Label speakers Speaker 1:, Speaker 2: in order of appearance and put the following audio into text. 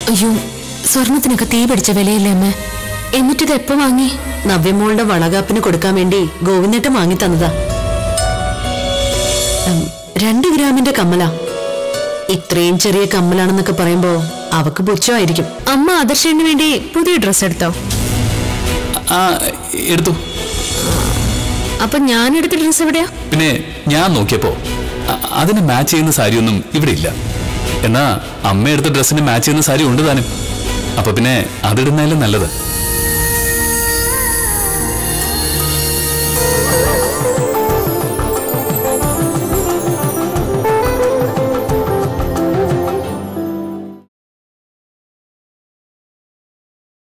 Speaker 1: അയ്യോ സ്വർണത്തിനൊക്കെ തീ പിടിച്ച വിലയല്ലേ അമ്മ എന്നിട്ടിത് എപ്പോ വാങ്ങി
Speaker 2: നവ്യമോളുടെ വളകാപ്പിന് കൊടുക്കാൻ വേണ്ടി ഗോവിന്ദേട്ടൻ വാങ്ങി തന്നതാ ഉം, രണ്ട് ഗ്രാമിന്റെ കമ്മലാ ഇത്രയും ചെറിയ കമ്മലാണെന്നൊക്കെ പറയുമ്പോ അവക്ക് പുച്ഛമായിരിക്കും
Speaker 1: അമ്മ ആദർശന് വേണ്ടി പുതിയ ഡ്രസ് എടുത്തോ
Speaker 3: ആ എടുത്തു
Speaker 1: അപ്പൊ ഞാൻ എടുത്ത ഡ്രസ് എവിടെയാ
Speaker 3: പിന്നെ ഞാൻ നോക്കിയപ്പോ അ- അതിന് മാച്ച് ചെയ്യുന്ന സാരിയൊന്നും ഇവിടെ ഇല്ല എന്നാ അമ്മ എടുത്ത ഡ്രസ്സിന് മാച്ച് ചെയ്യുന്ന സാരി ഉണ്ട് താനും അപ്പൊ പിന്നെ അതിടുന്നതിലും നല്ലത്